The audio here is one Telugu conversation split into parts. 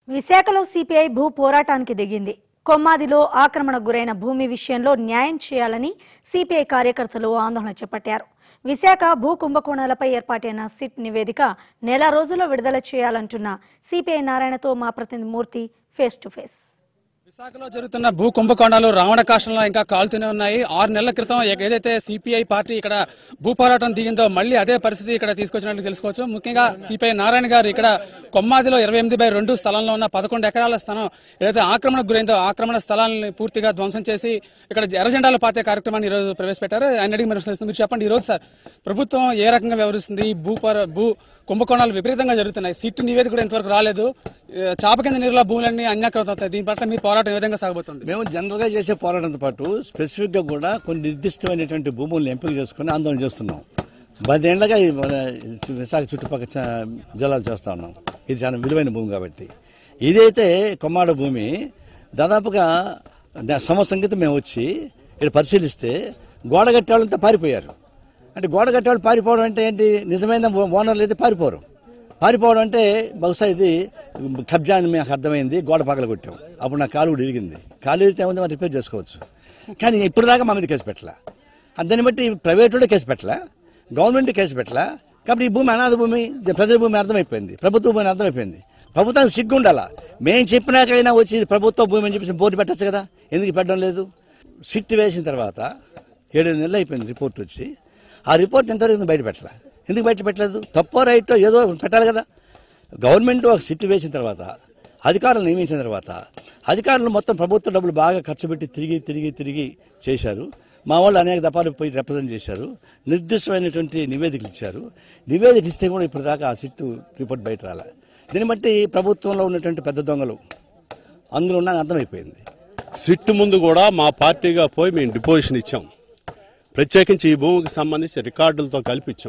విశాఖలో సిపిఐ భూ పోరాటానికి దిగింది కొమ్మాదిలో ఆక్రమణకు గురైన భూమి విషయంలో న్యాయం చేయాలని సిపిఐ కార్యకర్తలు ఆందోళన చేపట్టారు విశాఖ భూ కుంభకోణాలపై ఏర్పాటైన సిట్ నివేదిక నెల రోజుల్లో విడుదల చేయాలంటున్న సిపిఐ నారాయణతో మా ప్రతినిధి మూర్తి ఫేస్ టు ఫేస్ విశాఖలో జరుగుతున్న భూ కుంభకోణాలు రావణ కాష్టంలో ఇంకా కాలుతూనే ఉన్నాయి ఆరు నెలల క్రితం ఏ- ఏదైతే సిపిఐ పార్టీ ఇక్కడ భూ పోరాటం దిగిందో మళ్ళీ అదే పరిస్థితి ఇక్కడ తీసుకొచ్చినట్లు తెలుసుకోవచ్చు ముఖ్యంగా సిపిఐ నారాయణ గారు ఇక్కడ కొమ్మాదిలో ఇరవై ఎనిమిది బై రెండు స్థలంలో ఉన్న పదకొండు ఎకరాల స్థలం ఏదైతే ఆక్రమణకు గురైందో ఆక్రమణ స్థలాలను పూర్తిగా ధ్వంసం చేసి ఇక్కడ ఎర్రజెండాలు పాతే కార్యక్రమాన్ని ఈ రోజు ప్రవేశపెట్టారు ఆయన అడిగి మరి ప్రశ్నిస్తున్నాం. మీరు చెప్పండి ఈ రోజు సార్ ప్రభుత్వం ఏ రకంగా వ్యవహరిస్తుంది ఈ భూ పోరా- భూ కుంభకోణాలు విపరీతంగా జరుగుతున్నాయి సిట్టు నివేదిక కూడా ఇంతవరకు రాలేదు ఏ, చాప కింద నీరులో భూములన్నీ అన్యాకృతం అవుతాయి దీని పట్ల మీ పోరాటం ఏ విధంగా సాగబోతుంది మేము జనరల్ గా చేసే పోరాటంతో పాటు స్పెసిఫిక్ గా కూడా కొన్ని నిర్దిష్టమైనటువంటి భూములను ఎంపిక చేసుకుని ఆందోళన చేస్తున్నాం పదేళ్లగా ఈ మన విశాఖ చుట్టుపక్కల చ- జిల్లాలు చేస్తా ఉన్నాం ఇది చాలా విలువైన భూమి కాబట్టి ఇదైతే కొమ్మాడ భూమి దాదాపుగా న- సంవత్సరం క్రితం మేము వచ్చి ఇక్కడ పరిశీలిస్తే గోడ కట్టే వాళ్ళంతా పారిపోయారు అంటే గోడ కట్టేవాళ్ళు పారిపోవడం అంటే ఏంటి నిజమైన ఓ- ఓనర్లు అయితే పారిపోరు పారిపోవడం అంటే బహుశా ఇది కబ్జా అని మాకు అర్థమైంది గోడ పగల కొట్టాం అప్పుడు నా కాలు కూడా ఇరిగింది కాలు ఇరిగితే ఏముంది మనం రిపేర్ చేసుకోవచ్చు కానీ ఇప్పుడు దాకా మా మీద కేసు పెట్టలే అది దాన్ని బట్టి ప్రైవేట్ కేసు పెట్టలే గవర్నమెంట్ కేసు పెట్టలే కాబట్టి ఈ భూమి అనాథ భూమి ఇది ప్రజల భూమి అర్థమైపోయింది ప్రభుత్వ భూమి అర్థమైపోయింది ప్రభుత్వానికి సిగ్గు ఉండాలా మేము చెప్పినాకైనా వచ్చి ఇది ప్రభుత్వ భూమి అని చెప్పేసి బోర్డు పెట్టచ్చు కదా ఎందుకు పెట్టడం లేదు సిట్ వేసిన తర్వాత ఏడు నెలలు అయిపోయింది రిపోర్ట్ వచ్చి ఆ రిపోర్ట్ ఎంతవరకు బయట పెట్టలే ఎందుకు బయట పెట్టలేదు తప్పో రైటో ఏదో పెట్టాలి కదా గవర్నమెంట్ ఒక సిట్ వేసిన తర్వాత అధికారులు నియమించిన తర్వాత అధికారులు మొత్తం ప్రభుత్వ డబ్బులు బాగా ఖర్చు పెట్టి తిరిగి తిరిగి తిరిగి చేశారు మా వాళ్ళు అనేక దఫాలు పోయి రిప్రజెంట్ చేశారు నిర్దిష్టమైనటువంటి నివేదికలు ఇచ్చారు నివేదిక ఇస్తే కూడా ఇప్పటిదాకా ఆ సిట్టు రిపోర్ట్ బయట రాలే దీన్ని బట్టి ప్రభుత్వంలో ఉన్నటువంటి పెద్ద దొంగలు అందులో ఉన్న అర్థమైపోయింది సిట్ ముందు కూడా మా పార్టీగా పోయి మేము డిపోజిషన్ ఇచ్చాం ప్రత్యేకించి ఈ భూమికి సంబంధించి రికార్డులతో కలిపి ఇచ్చాం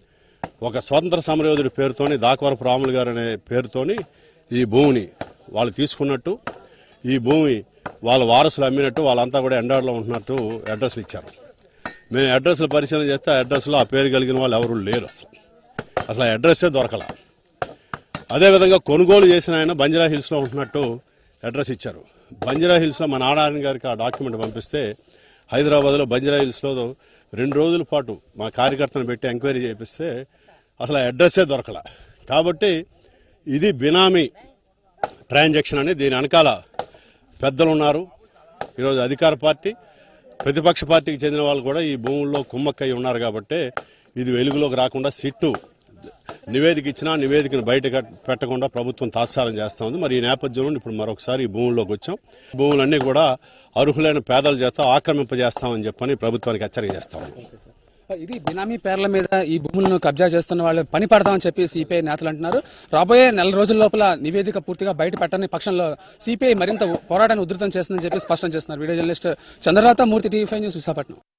ఒక స్వతంత్ర సమరయోధుడి పేరుతోని దాకవరపు రాములు గారు అనే పేరుతోని ఈ భూమిని వాళ్ళు తీసుకున్నట్టు ఈ భూమి వాళ్ళ వారసులు అమ్మినట్టు వాళ్ళంతా కూడా ఎండాడులో ఉంటున్నట్టు అడ్రస్లు ఇచ్చారు మేము అడ్రస్లు పరిశీలన చేస్తే ఆ అడ్రస్లో ఆ పేరు కలిగిన వాళ్ళు ఎవరు లేరు అసలు అసలు ఆ అడ్రస్సే దొరకల అదేవిధంగా కొనుగోలు చేసిన ఆయన బంజారా హిల్స్లో ఉంటున్నట్టు అడ్రస్ ఇచ్చారు బంజారా హిల్స్లో మా నారాయణ గారికి ఆ డాక్యుమెంట్ పంపిస్తే హైదరాబాద్లో బంజారా హిల్స్లో రెండు రోజుల పాటు మా కార్యకర్తను పెట్టి ఎంక్వైరీ చేపిస్తే అసలు ఆ అడ్రస్సే దొరకల కాబట్టి ఇది బినామీ ట్రాన్సాక్షన్ అని దీని వెనకాల పెద్దలు ఉన్నారు ఈరోజు అధికార పార్టీ ప్రతిపక్ష పార్టీకి చెందిన వాళ్ళు కూడా ఈ భూముల్లో కుమ్మక్కై ఉన్నారు కాబట్టి ఇది వెలుగులోకి రాకుండా సిట్టు నివేదిక ఇచ్చినా నివేదికను బయట కట్- పెట్టకుండా ప్రభుత్వం తాత్సారం చేస్తా ఉంది మరి ఈ నేపథ్యంలో ఇప్పుడు మరొకసారి ఈ భూముల్లోకి వచ్చాం భూములన్నీ కూడా అర్హులైన పేదల చేత ఆక్రమింపజేస్తామని చెప్పని ప్రభుత్వానికి హెచ్చరిక చేస్తాం ఇది బినామీ పేర్ల మీద ఈ భూములను కబ్జా చేస్తున్న వాళ్ళు పని పడతామని చెప్పి సిపిఐ నేతలు అంటున్నారు రాబోయే నెల రోజుల లోపల నివేదిక పూర్తిగా బయట పెట్టని పక్షంలో సిపిఐ మరింత పోరాటాన్ని ఉధృతం చేస్తుందని చెప్పి స్పష్టం చేస్తున్నారు వీడియో జర్నలిస్ట్ చంద్రరాత Murthy TV five news Visakhapatnam